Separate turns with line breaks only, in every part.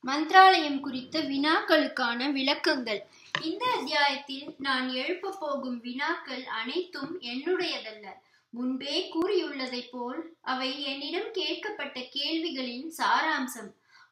மந்த்ராலயம் குறித்த வினாக்களுக்கான விளக்கங்கள் இந்த அத்தியாயத்தில் நான் எழுப்பப் போகும் வினாக்கள் அனைத்தும் என்னுடையதல்ல முன்பே கூறியுள்ளதைப் போல் அவை என்னிடம் கேட்கப்பட்ட கேள்விகளின் சாராம்சம்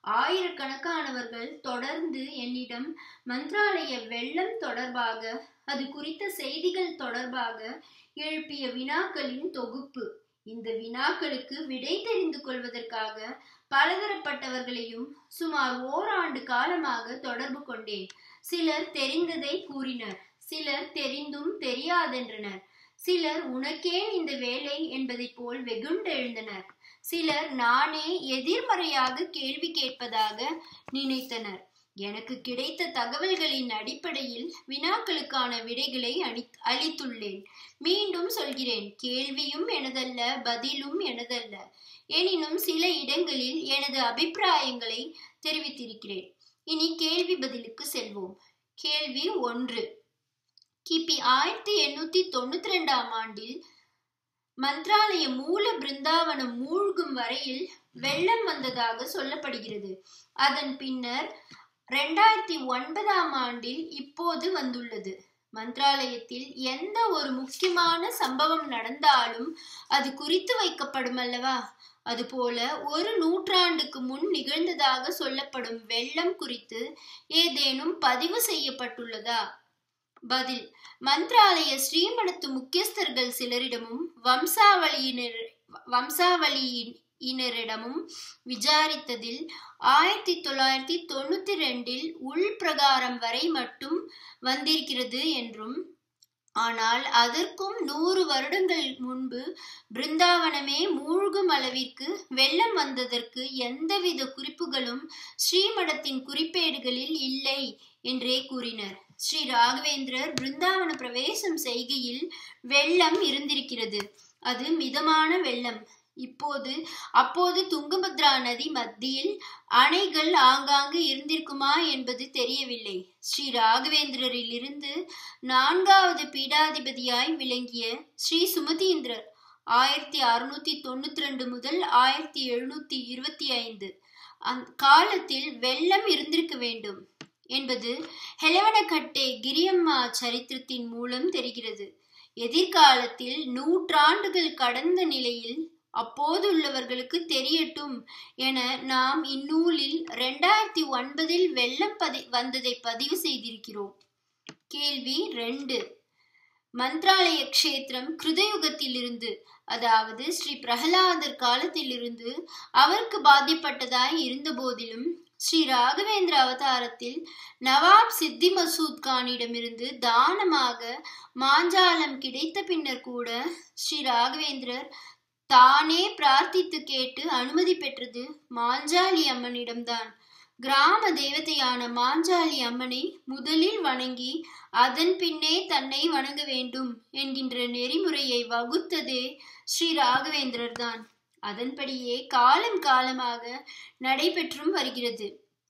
ஆயிரக்கணக்கானவர்கள் தொடர்ந்து என்னிடம் மந்த்ராலய வெள்ளம் தொடர்பாக அது குறித்த செய்திகள் தொடர்பாக எழுப்பிய வினாக்களின் தொகுப்பு இந்த வினாக்களுக்கு விடை தெரிந்து கொள்வதற்காக பலதரப்பட்டவர்களையும் சுமார் ஓராண்டு காலமாக தொடர்பு கொண்டேன் சிலர் தெரிந்ததை கூறினர் சிலர் தெரிந்தும் தெரியாதென்றனர் சிலர் உனக்கேன் இந்த வேலை என்பதைப் போல் வெகுண்டெழுந்தனர் சிலர் நானே எதிர்மறையாக கேள்வி கேட்பதாக நினைத்தனர் எனக்கு கிடைத்த தகவல்களின் அடிப்படையில் வினாக்களுக்கான விடைகளை அளி அளித்துள்ளேன் மீண்டும் சொல்கிறேன் கேள்வியும் எனதல்ல பதிலும் எனதல்ல எனினும் சில இடங்களில் எனது அபிப்பிராயங்களை தெரிவித்திருக்கிறேன் இனி கேள்வி பதிலுக்கு செல்வோம் கேள்வி ஒன்று கிபி ஆயிரத்தி எண்ணூத்தி தொண்ணூத்தி ரெண்டாம் ஆண்டில் மந்த்ராலய மூல பிருந்தாவனம் மூழ்கும் வரையில் வெள்ளம் வந்ததாக சொல்லப்படுகிறது அதன் பின்னர் ரெண்டாயிரத்தி ஒன்பதாம் ஆண்டில் இப்போது வந்துள்ளது மந்த்ராலயத்தில் எந்த ஒரு முக்கியமான சம்பவம் நடந்தாலும் அது குறித்து வைக்கப்படும் அல்லவா அதுபோல ஒரு நூற்றாண்டுக்கு முன் நிகழ்ந்ததாக சொல்லப்படும் வெள்ளம் குறித்து ஏதேனும் பதிவு செய்யப்பட்டுள்ளதா பதில் மந்த்ராலய ஸ்ரீமடத்து முக்கியஸ்தர்கள் சிலரிடமும் வம்சாவளியினர் வம்சாவளியின் இனரிடமும் விசாரித்ததில் ஆயிரத்தி தொள்ளாயிரத்தி தொண்ணூத்தி ரெண்டில் உள் பிரகாரம் வரை மட்டும் வந்திருக்கிறது என்றும் ஆனால் அதற்கும் நூறு வருடங்கள் முன்பு பிருந்தாவனமே மூழ்கும் அளவிற்கு வெள்ளம் வந்ததற்கு எந்தவித குறிப்புகளும் ஸ்ரீமடத்தின் குறிப்பேடுகளில் இல்லை என்றே கூறினர் ஸ்ரீ ராகவேந்திரர் பிருந்தாவன பிரவேசம் செய்கையில் வெள்ளம் இருந்திருக்கிறது அது மிதமான வெள்ளம் இப்போது அப்போது துங்கபத்ரா நதி மத்தியில் அணைகள் ஆங்காங்கு இருந்திருக்குமா என்பது தெரியவில்லை ஸ்ரீ ராகவேந்திரரில் இருந்து நான்காவது பீடாதிபதியாய் விளங்கிய ஸ்ரீ சுமதீந்திரர் ஆயிரத்தி அறுநூத்தி தொண்ணூத்தி ரெண்டு முதல் ஆயிரத்தி எழுநூத்தி இருபத்தி ஐந்து அந்த காலத்தில் வெள்ளம் இருந்திருக்க வேண்டும் என்பது ஹெலவனகட்டே கிரியம்மா சரித்திரத்தின் மூலம் தெரிகிறது எதிர்காலத்தில் நூற்றாண்டுகள் கடந்த நிலையில் அப்போதுள்ளவர்களுக்கு தெரியட்டும் என நாம் இந்நூலில் ரெண்டாயிரத்தி ஒன்பதில் வெள்ளம் பதி வந்ததை பதிவு செய்திருக்கிறோம் கேள்வி ரெண்டு மந்த்ராலய கஷேத்திரம் கிருதயுகத்திலிருந்து அதாவது ஸ்ரீ பிரகலாதர் காலத்திலிருந்து அவருக்கு பாதிப்பட்டதாய் இருந்த போதிலும் ஸ்ரீ ராகவேந்திர அவதாரத்தில் நவாப் சித்தி மசூத் கானிடமிருந்து தானமாக மாஞ்சாலம் கிடைத்த பின்னர் கூட ஸ்ரீ ராகவேந்திரர் தானே பிரார்த்தித்து கேட்டு அனுமதி பெற்றது மாஞ்சாலி அம்மனிடம்தான் கிராம தேவதையான மாஞ்சாலி அம்மனை முதலில் வணங்கி அதன் பின்னே தன்னை வணங்க வேண்டும் என்கின்ற நெறிமுறையை வகுத்ததே ஸ்ரீ ராகவேந்திரர் தான் அதன்படியே காலம் காலமாக நடைபெற்றும் வருகிறது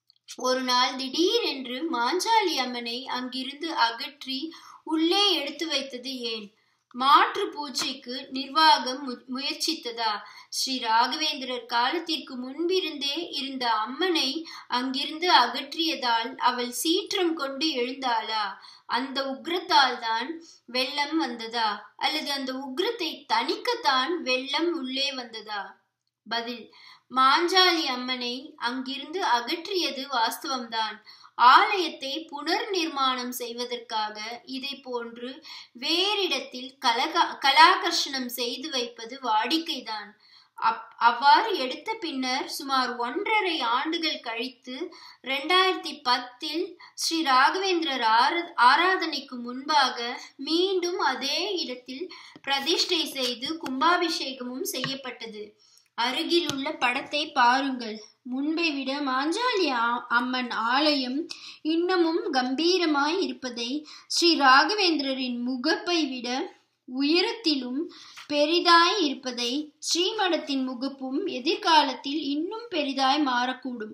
ஒரு நாள் திடீரென்று மாஞ்சாலி அம்மனை அங்கிருந்து அகற்றி உள்ளே எடுத்து வைத்தது ஏன் மாற்று பூஜைக்கு நிர்வாகம் முயற்சித்ததா ஸ்ரீ ராகவேந்திரர் காலத்திற்கு முன்பிருந்தே இருந்த அம்மனை அங்கிருந்து அகற்றியதால் அவள் சீற்றம் கொண்டு எழுந்தாளா அந்த உக்ரத்தால் தான் வெள்ளம் வந்ததா அல்லது அந்த உக்ரத்தை தணிக்கத்தான் வெள்ளம் உள்ளே வந்ததா பதில் மாஞ்சாலி அம்மனை அங்கிருந்து அகற்றியது வாஸ்தவம்தான் ஆலயத்தை புனர் நிர்மாணம் செய்வதற்காக இதை போன்று வேறிடத்தில் கலகா கலாகர்ஷணம் செய்து வைப்பது வாடிக்கைதான் அப் அவ்வாறு எடுத்த பின்னர் சுமார் ஒன்றரை ஆண்டுகள் கழித்து ரெண்டாயிரத்தி பத்தில் ஸ்ரீ ராகவேந்திரர் ஆரா ஆராதனைக்கு முன்பாக மீண்டும் அதே இடத்தில் பிரதிஷ்டை செய்து கும்பாபிஷேகமும் செய்யப்பட்டது அருகில் உள்ள படத்தை பாருங்கள் முன்பை விட மாஞ்சாலி அம்மன் ஆலயம் இன்னமும் கம்பீரமாய் இருப்பதை ஸ்ரீ ராகவேந்திரரின் முகப்பை விட உயரத்திலும் பெரிதாய் இருப்பதை ஸ்ரீமடத்தின் முகப்பும் எதிர்காலத்தில் இன்னும் பெரிதாய் மாறக்கூடும்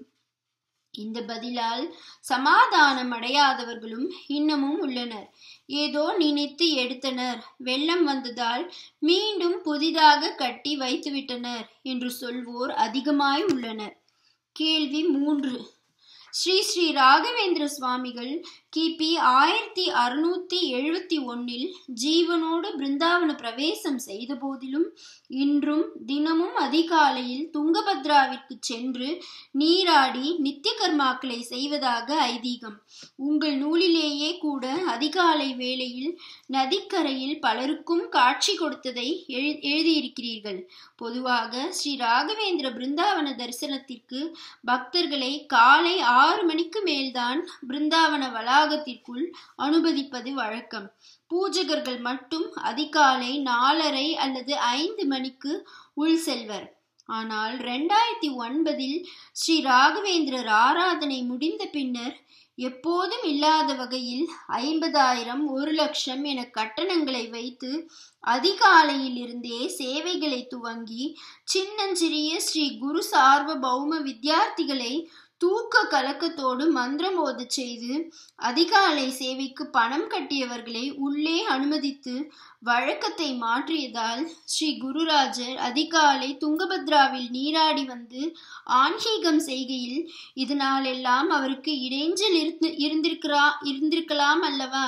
இந்த பதிலால் சமாதானம் அடையாதவர்களும் இன்னமும் உள்ளனர் ஏதோ நினைத்து எடுத்தனர் வெள்ளம் வந்ததால் மீண்டும் புதிதாக கட்டி வைத்துவிட்டனர் என்று சொல்வோர் அதிகமாய் உள்ளனர் கேள்வி மூன்று ஸ்ரீ ஸ்ரீ ராகவேந்திர சுவாமிகள் கிபி ஆயிரத்தி அறுநூத்தி எழுபத்தி ஒன்னில் ஜீவனோடு பிருந்தாவன பிரவேசம் செய்த போதிலும் இன்றும் தினமும் அதிகாலையில் துங்கபத்ராவிற்கு சென்று நீராடி நித்திய கர்மாக்களை செய்வதாக ஐதீகம் உங்கள் நூலிலேயே கூட அதிகாலை வேளையில் நதிக்கரையில் பலருக்கும் காட்சி கொடுத்ததை எழு எழுதியிருக்கிறீர்கள் பொதுவாக ஸ்ரீ ராகவேந்திர பிருந்தாவன தரிசனத்திற்கு பக்தர்களை காலை ஆறு மணிக்கு மேல்தான் பிருந்தாவன வளாகத்திற்குள் அனுமதிப்பது வழக்கம் பூஜகர்கள் மட்டும் அதிகாலை நாலரை அல்லது ஐந்து மணிக்கு உள் செல்வர் ஆனால் ரெண்டாயிரத்தி ஒன்பதில் ஸ்ரீ ராகவேந்திரர் ஆராதனை முடிந்த பின்னர் எப்போதும் இல்லாத வகையில் ஐம்பதாயிரம் ஒரு லட்சம் என கட்டணங்களை வைத்து அதிகாலையில் இருந்தே சேவைகளை துவங்கி சின்னஞ்சிறிய ஸ்ரீ குரு சார்வபௌம வித்தியார்த்திகளை தூக்க கலக்கத்தோடு மந்திரம் ஓதச் செய்து அதிகாலை சேவைக்கு பணம் கட்டியவர்களை உள்ளே அனுமதித்து வழக்கத்தை மாற்றியதால் ஸ்ரீ குருராஜர் அதிகாலை துங்கபத்ராவில் நீராடி வந்து ஆன்மீகம் செய்கையில் இதனாலெல்லாம் அவருக்கு இடைஞ்சல் இருந்து இருந்திருக்கிறா இருந்திருக்கலாம் அல்லவா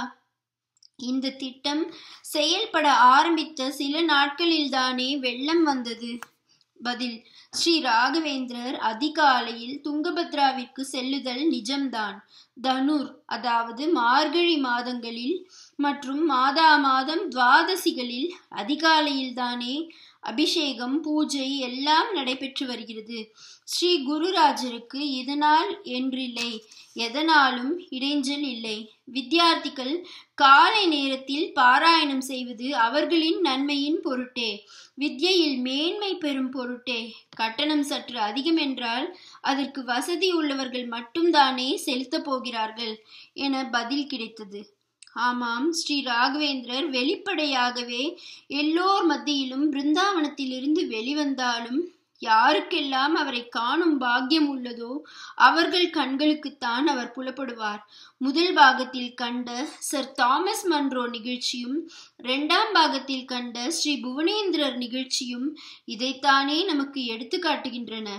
இந்த திட்டம் செயல்பட ஆரம்பித்த சில நாட்களில்தானே வெள்ளம் வந்தது பதில் ஸ்ரீ ராகவேந்திரர் அதிகாலையில் துங்கபத்ராவிற்கு செல்லுதல் நிஜம்தான் தனுர் அதாவது மார்கழி மாதங்களில் மற்றும் மாதா மாதம் துவாதசிகளில் அதிகாலையில்தானே அபிஷேகம் பூஜை எல்லாம் நடைபெற்று வருகிறது ஸ்ரீ குருராஜருக்கு இதனால் என்றில்லை எதனாலும் இடைஞ்சல் இல்லை வித்தியார்த்திகள் காலை நேரத்தில் பாராயணம் செய்வது அவர்களின் நன்மையின் பொருட்டே வித்யையில் மேன்மை பெறும் பொருட்டே கட்டணம் சற்று அதிகம் என்றால் அதற்கு வசதி உள்ளவர்கள் மட்டும்தானே செலுத்தப் போகிறார்கள் என பதில் கிடைத்தது ஆமாம் ஸ்ரீ ராகவேந்திரர் வெளிப்படையாகவே எல்லோர் மத்தியிலும் பிருந்தாவனத்திலிருந்து வெளிவந்தாலும் யாருக்கெல்லாம் அவரை காணும் பாக்கியம் உள்ளதோ அவர்கள் கண்களுக்குத்தான் அவர் புலப்படுவார் முதல் பாகத்தில் கண்ட சர் தாமஸ் மன்ரோ நிகழ்ச்சியும் இரண்டாம் பாகத்தில் கண்ட ஸ்ரீ புவனேந்திரர் நிகழ்ச்சியும் இதைத்தானே நமக்கு எடுத்து காட்டுகின்றன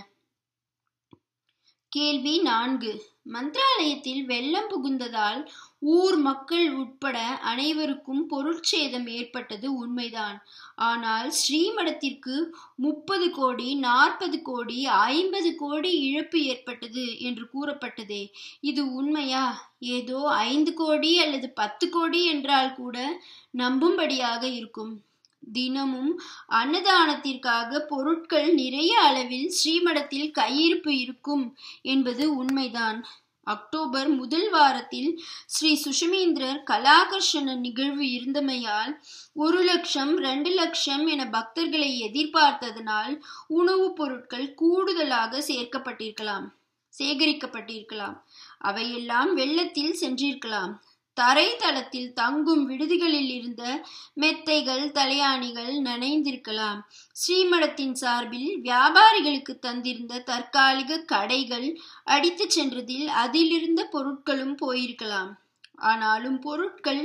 கேள்வி நான்கு மந்திராலயத்தில் வெள்ளம் புகுந்ததால் ஊர் மக்கள் உட்பட அனைவருக்கும் பொருட்சேதம் ஏற்பட்டது உண்மைதான் ஆனால் ஸ்ரீமடத்திற்கு முப்பது கோடி நாற்பது கோடி ஐம்பது கோடி இழப்பு ஏற்பட்டது என்று கூறப்பட்டதே இது உண்மையா ஏதோ ஐந்து கோடி அல்லது பத்து கோடி என்றால் கூட நம்பும்படியாக இருக்கும் தினமும் அன்னதானத்திற்காக பொருட்கள் நிறைய அளவில் ஸ்ரீமடத்தில் கையிருப்பு இருக்கும் என்பது உண்மைதான் அக்டோபர் முதல் வாரத்தில் ஸ்ரீ சுஷமேந்திரர் கலாகர்ஷண நிகழ்வு இருந்தமையால் ஒரு லட்சம் ரெண்டு லட்சம் என பக்தர்களை எதிர்பார்த்ததனால் உணவுப் பொருட்கள் கூடுதலாக சேர்க்கப்பட்டிருக்கலாம் சேகரிக்கப்பட்டிருக்கலாம் அவையெல்லாம் வெள்ளத்தில் சென்றிருக்கலாம் தரைத்தளத்தில் தங்கும் விடுதிகளில் இருந்த மெத்தைகள் தலையாணிகள் நனைந்திருக்கலாம் ஸ்ரீமடத்தின் சார்பில் வியாபாரிகளுக்கு தந்திருந்த தற்காலிக கடைகள் அடித்து சென்றதில் அதிலிருந்த பொருட்களும் போயிருக்கலாம் ஆனாலும் பொருட்கள்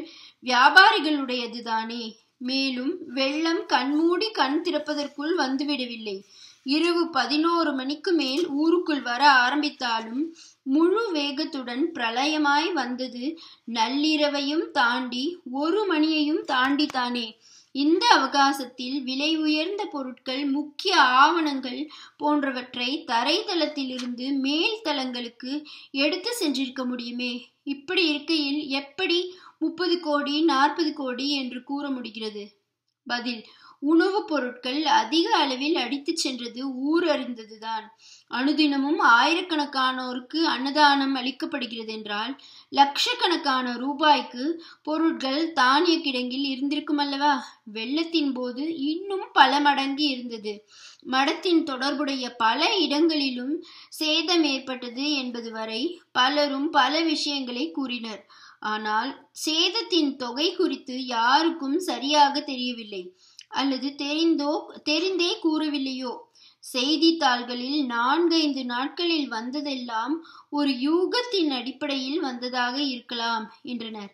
வியாபாரிகளுடையதுதானே மேலும் வெள்ளம் கண்மூடி கண் திறப்பதற்குள் வந்துவிடவில்லை இரவு பதினோரு மணிக்கு மேல் ஊருக்குள் வர ஆரம்பித்தாலும் முழு வேகத்துடன் பிரளயமாய் வந்தது நள்ளிரவையும் தாண்டி ஒரு மணியையும் தாண்டித்தானே இந்த அவகாசத்தில் விலை உயர்ந்த பொருட்கள் முக்கிய ஆவணங்கள் போன்றவற்றை தரைதளத்திலிருந்து மேல் தளங்களுக்கு எடுத்து சென்றிருக்க முடியுமே இப்படி இருக்கையில் எப்படி முப்பது கோடி நாற்பது கோடி என்று கூற முடிகிறது பதில் உணவுப் பொருட்கள் அதிக அளவில் அடித்துச் சென்றது ஊர் அறிந்ததுதான் அனுதினமும் ஆயிரக்கணக்கானோருக்கு அன்னதானம் அளிக்கப்படுகிறது என்றால் லட்சக்கணக்கான ரூபாய்க்கு பொருட்கள் தானிய கிடங்கில் இருந்திருக்கும் அல்லவா வெள்ளத்தின் போது இன்னும் பல மடங்கு இருந்தது மடத்தின் தொடர்புடைய பல இடங்களிலும் சேதம் ஏற்பட்டது என்பது வரை பலரும் பல விஷயங்களை கூறினர் ஆனால் சேதத்தின் தொகை குறித்து யாருக்கும் சரியாக தெரியவில்லை அல்லது தெரிந்தோ தெரிந்தே கூறவில்லையோ செய்தித்தாள்களில் நான்கைந்து நாட்களில் வந்ததெல்லாம் ஒரு யூகத்தின் அடிப்படையில் வந்ததாக இருக்கலாம் என்றனர்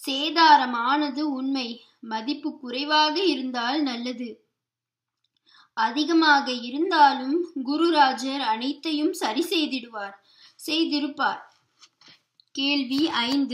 சேதாரமானது உண்மை மதிப்பு குறைவாக இருந்தால் நல்லது அதிகமாக இருந்தாலும் குருராஜர் அனைத்தையும் சரி செய்திடுவார் செய்திருப்பார் கேள்வி ஐந்து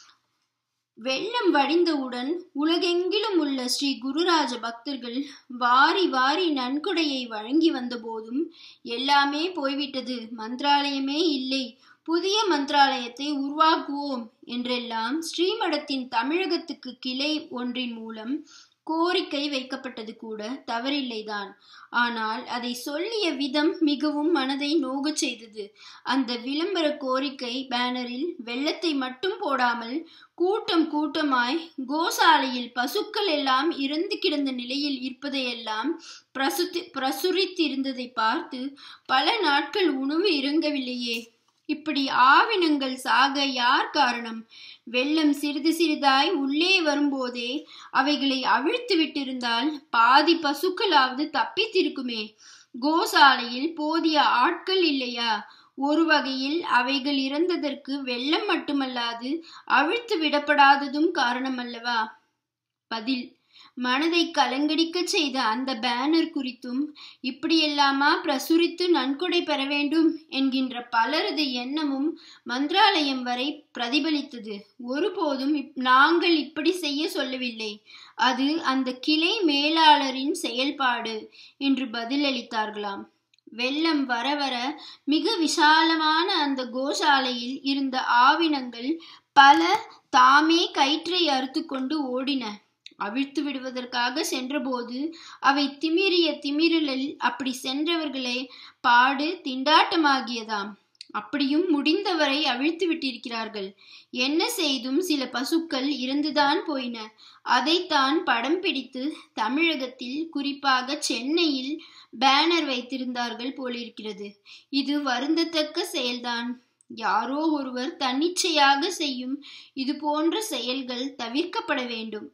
வெள்ளம் வடிந்தவுடன் உலகெங்கிலும் உள்ள ஸ்ரீ குருராஜ பக்தர்கள் வாரி வாரி நன்கொடையை வழங்கி வந்தபோதும் எல்லாமே போய்விட்டது மந்திராலயமே இல்லை புதிய மந்திராலயத்தை உருவாக்குவோம் என்றெல்லாம் ஸ்ரீமடத்தின் தமிழகத்துக்கு கிளை ஒன்றின் மூலம் கோரிக்கை வைக்கப்பட்டது கூட தவறில்லைதான் ஆனால் அதை சொல்லிய விதம் மிகவும் மனதை நோகச் செய்தது அந்த விளம்பர கோரிக்கை பேனரில் வெள்ளத்தை மட்டும் போடாமல் கூட்டம் கூட்டமாய் கோசாலையில் பசுக்கள் எல்லாம் இறந்து கிடந்த நிலையில் இருப்பதையெல்லாம் பிரசுத்தி பிரசுரித்திருந்ததை பார்த்து பல நாட்கள் உணவு இறங்கவில்லையே இப்படி ஆவினங்கள் சாக யார் காரணம் வெள்ளம் சிறிது சிறிதாய் உள்ளே வரும்போதே அவைகளை அவிழ்த்து விட்டிருந்தால் பாதி பசுக்களாவது தப்பித்திருக்குமே கோசாலையில் போதிய ஆட்கள் இல்லையா ஒரு வகையில் அவைகள் இறந்ததற்கு வெள்ளம் மட்டுமல்லாது அவிழ்த்து விடப்படாததும் காரணமல்லவா பதில் மனதை கலங்கடிக்க செய்த அந்த பேனர் குறித்தும் இப்படியெல்லாமா பிரசுரித்து நன்கொடை பெற வேண்டும் என்கின்ற பலரது எண்ணமும் மந்திராலயம் வரை பிரதிபலித்தது ஒருபோதும் நாங்கள் இப்படி செய்ய சொல்லவில்லை அது அந்த கிளை மேலாளரின் செயல்பாடு என்று பதிலளித்தார்களாம் வெள்ளம் வர வர மிக விசாலமான அந்த கோசாலையில் இருந்த ஆவினங்கள் பல தாமே கயிற்றை அறுத்து கொண்டு ஓடின அவிழ்த்து விடுவதற்காக சென்றபோது அவை திமிரிய திமிரலில் அப்படி சென்றவர்களே பாடு திண்டாட்டமாகியதாம் அப்படியும் முடிந்தவரை அவிழ்த்து விட்டிருக்கிறார்கள் என்ன செய்தும் சில பசுக்கள் இறந்துதான் போயின அதைத்தான் படம் பிடித்து தமிழகத்தில் குறிப்பாக சென்னையில் பேனர் வைத்திருந்தார்கள் போலிருக்கிறது இது வருந்தத்தக்க செயல்தான் யாரோ ஒருவர் தன்னிச்சையாக செய்யும் இது போன்ற செயல்கள் தவிர்க்கப்பட வேண்டும்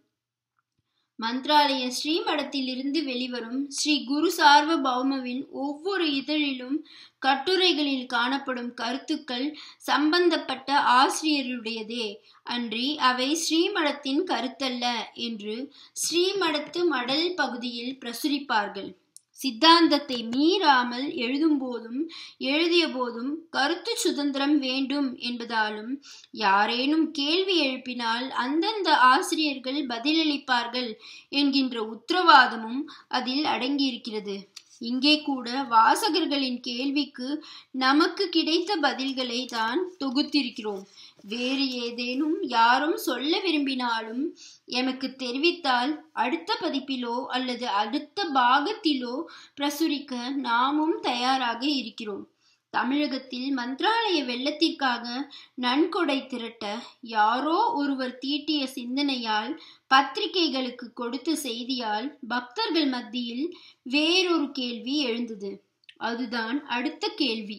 மந்த்ராலய ஸ்ரீமடத்தில் இருந்து வெளிவரும் ஸ்ரீ குரு சார்வ பௌமவின் ஒவ்வொரு இதழிலும் கட்டுரைகளில் காணப்படும் கருத்துக்கள் சம்பந்தப்பட்ட ஆசிரியருடையதே அன்றி அவை ஸ்ரீமடத்தின் கருத்தல்ல என்று ஸ்ரீமடத்து மடல் பகுதியில் பிரசுரிப்பார்கள் சித்தாந்தத்தை மீறாமல் எழுதும் போதும் எழுதிய போதும் கருத்து சுதந்திரம் வேண்டும் என்பதாலும் யாரேனும் கேள்வி எழுப்பினால் அந்தந்த ஆசிரியர்கள் பதிலளிப்பார்கள் என்கின்ற உத்தரவாதமும் அதில் அடங்கியிருக்கிறது இங்கே கூட வாசகர்களின் கேள்விக்கு நமக்கு கிடைத்த பதில்களை தான் தொகுத்திருக்கிறோம் வேறு ஏதேனும் யாரும் சொல்ல விரும்பினாலும் எமக்கு தெரிவித்தால் அடுத்த பதிப்பிலோ அல்லது அடுத்த பாகத்திலோ பிரசுரிக்க நாமும் தயாராக இருக்கிறோம் தமிழகத்தில் மந்திராலய வெள்ளத்திற்காக நன்கொடை திரட்ட யாரோ ஒருவர் தீட்டிய சிந்தனையால் பத்திரிகைகளுக்கு கொடுத்த செய்தியால் பக்தர்கள் மத்தியில் வேறொரு கேள்வி எழுந்தது அதுதான் அடுத்த கேள்வி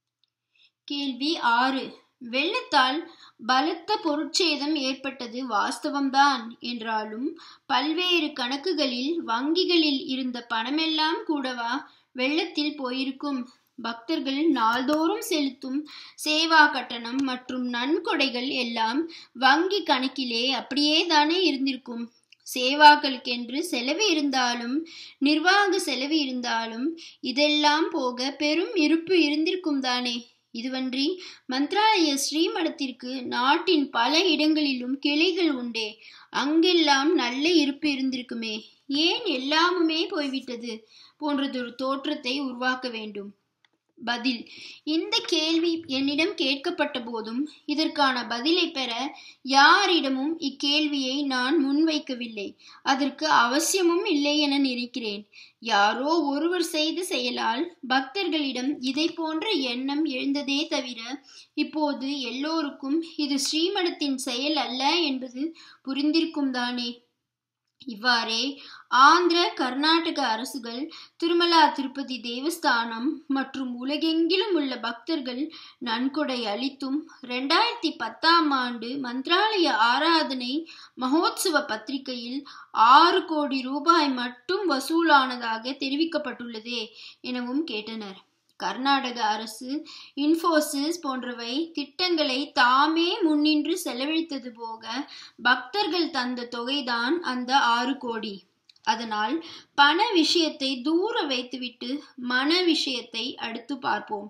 கேள்வி ஆறு வெள்ளத்தால் பலத்த பொருட்சேதம் ஏற்பட்டது வாஸ்தவம்தான் என்றாலும் பல்வேறு கணக்குகளில் வங்கிகளில் இருந்த பணமெல்லாம் கூடவா வெள்ளத்தில் போயிருக்கும் பக்தர்கள் நாள்தோறும் செலுத்தும் சேவா கட்டணம் மற்றும் நன்கொடைகள் எல்லாம் வங்கி கணக்கிலே அப்படியே தானே இருந்திருக்கும் சேவாக்களுக்கென்று செலவு இருந்தாலும் நிர்வாக செலவு இருந்தாலும் இதெல்லாம் போக பெரும் இருப்பு இருந்திருக்கும் தானே இதுவன்றி மந்த்ராலய ஸ்ரீமடத்திற்கு நாட்டின் பல இடங்களிலும் கிளைகள் உண்டே அங்கெல்லாம் நல்ல இருப்பு இருந்திருக்குமே ஏன் எல்லாமுமே போய்விட்டது போன்றதொரு தோற்றத்தை உருவாக்க வேண்டும் பதில் இந்த கேள்வி என்னிடம் கேட்கப்பட்ட போதும் இதற்கான பதிலை பெற யாரிடமும் இக்கேள்வியை நான் முன்வைக்கவில்லை அதற்கு அவசியமும் இல்லை என நினைக்கிறேன் யாரோ ஒருவர் செய்த செயலால் பக்தர்களிடம் இதை போன்ற எண்ணம் எழுந்ததே தவிர இப்போது எல்லோருக்கும் இது ஸ்ரீமடத்தின் செயல் அல்ல என்பது புரிந்திருக்கும் தானே இவ்வாறே ஆந்திர கர்நாடக அரசுகள் திருமலா திருப்பதி தேவஸ்தானம் மற்றும் உலகெங்கிலும் உள்ள பக்தர்கள் நன்கொடை அளித்தும் ரெண்டாயிரத்தி பத்தாம் ஆண்டு மந்திராலய ஆராதனை மகோத்சவ பத்திரிகையில் ஆறு கோடி ரூபாய் மட்டும் வசூலானதாக தெரிவிக்கப்பட்டுள்ளதே எனவும் கேட்டனர் கர்நாடக அரசு இன்ஃபோசிஸ் போன்றவை திட்டங்களை தாமே முன்னின்று செலவழித்தது போக பக்தர்கள் தந்த தொகைதான் அந்த ஆறு கோடி அதனால் பண விஷயத்தை தூர வைத்துவிட்டு மன விஷயத்தை அடுத்து பார்ப்போம்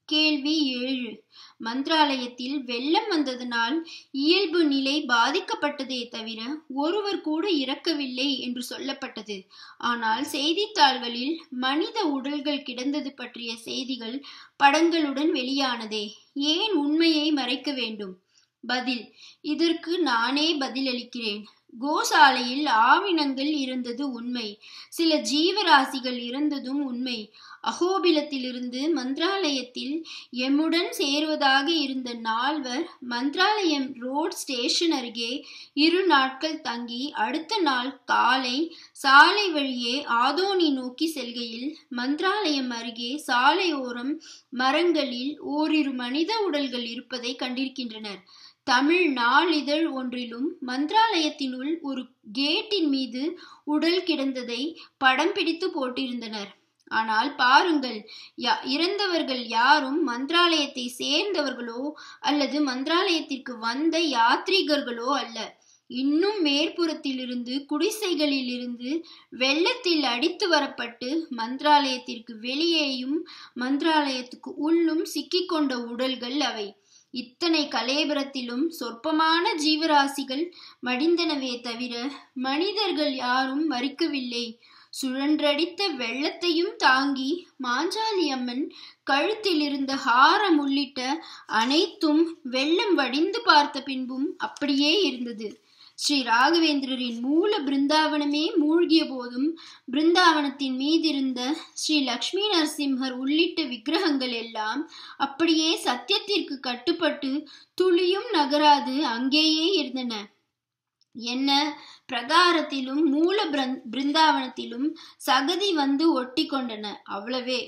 கேள்வி ஏழு மந்திராலயத்தில் வெள்ளம் வந்ததனால் இயல்பு நிலை பாதிக்கப்பட்டதே தவிர ஒருவர் கூட இறக்கவில்லை என்று சொல்லப்பட்டது ஆனால் செய்தித்தாள்களில் மனித உடல்கள் கிடந்தது பற்றிய செய்திகள் படங்களுடன் வெளியானதே ஏன் உண்மையை மறைக்க வேண்டும் பதில் இதற்கு நானே பதிலளிக்கிறேன் கோசாலையில் ஆவினங்கள் இருந்தது உண்மை சில ஜீவராசிகள் இருந்ததும் உண்மை அகோபிலத்திலிருந்து மந்திராலயத்தில் எம்முடன் சேருவதாக இருந்த நால்வர் மந்திராலயம் ரோட் ஸ்டேஷன் அருகே இரு நாட்கள் தங்கி அடுத்த நாள் காலை சாலை வழியே ஆதோனி நோக்கி செல்கையில் மந்திராலயம் அருகே சாலையோரம் மரங்களில் ஓரிரு மனித உடல்கள் இருப்பதை கண்டிருக்கின்றனர் தமிழ் நாளிதழ் ஒன்றிலும் மந்திராலயத்தினுள் ஒரு கேட்டின் மீது உடல் கிடந்ததை படம் பிடித்து போட்டிருந்தனர் ஆனால் பாருங்கள் இறந்தவர்கள் யாரும் மந்திராலயத்தை சேர்ந்தவர்களோ அல்லது மந்திராலயத்திற்கு வந்த யாத்ரீகர்களோ அல்ல இன்னும் மேற்புறத்திலிருந்து குடிசைகளில் இருந்து வெள்ளத்தில் அடித்து வரப்பட்டு மந்திராலயத்திற்கு வெளியேயும் மந்திராலயத்துக்கு உள்ளும் சிக்கிக்கொண்ட உடல்கள் அவை இத்தனை கலேபரத்திலும் சொற்பமான ஜீவராசிகள் மடிந்தனவே தவிர மனிதர்கள் யாரும் மறிக்கவில்லை சுழன்றடித்த வெள்ளத்தையும் தாங்கி மாஞ்சாலி அம்மன் கழுத்தில் இருந்த ஹாரம் உள்ளிட்ட அனைத்தும் வெள்ளம் வடிந்து பார்த்த பின்பும் அப்படியே இருந்தது ஸ்ரீ ராகவேந்திரரின் மூல பிருந்தாவனமே மூழ்கிய போதும் பிருந்தாவனத்தின் மீதிருந்த ஸ்ரீ லக்ஷ்மி நரசிம்ஹர் உள்ளிட்ட விக்கிரகங்கள் எல்லாம் அப்படியே சத்தியத்திற்கு கட்டுப்பட்டு துளியும் நகராது அங்கேயே இருந்தன என்ன பிரகாரத்திலும் மூல பிருந்தாவனத்திலும் சகதி வந்து ஒட்டி கொண்டன அவ்வளவே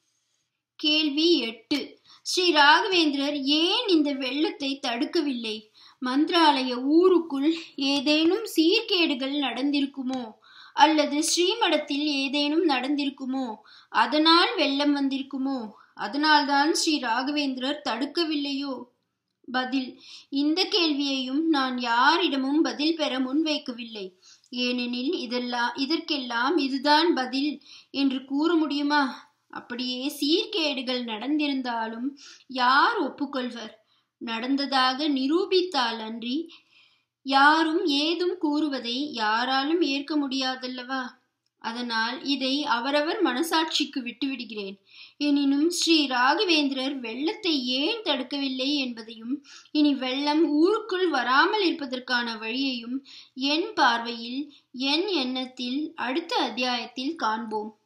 கேள்வி எட்டு ஸ்ரீ ராகவேந்திரர் ஏன் இந்த வெள்ளத்தை தடுக்கவில்லை மந்திராலய ஊருக்குள் ஏதேனும் சீர்கேடுகள் நடந்திருக்குமோ அல்லது ஸ்ரீமடத்தில் ஏதேனும் நடந்திருக்குமோ அதனால் வெள்ளம் வந்திருக்குமோ அதனால்தான் ஸ்ரீ ராகவேந்திரர் தடுக்கவில்லையோ பதில் இந்த கேள்வியையும் நான் யாரிடமும் பதில் பெற முன்வைக்கவில்லை ஏனெனில் இதெல்லாம் இதற்கெல்லாம் இதுதான் பதில் என்று கூற முடியுமா அப்படியே சீர்கேடுகள் நடந்திருந்தாலும் யார் ஒப்புக்கொள்வர் நடந்ததாக நிரூபித்தால் அன்றி யாரும் ஏதும் கூறுவதை யாராலும் ஏற்க முடியாதல்லவா அதனால் இதை அவரவர் மனசாட்சிக்கு விட்டுவிடுகிறேன் எனினும் ஸ்ரீ ராகவேந்திரர் வெள்ளத்தை ஏன் தடுக்கவில்லை என்பதையும் இனி வெள்ளம் ஊருக்குள் வராமல் இருப்பதற்கான வழியையும் என் பார்வையில் என் எண்ணத்தில் அடுத்த அத்தியாயத்தில் காண்போம்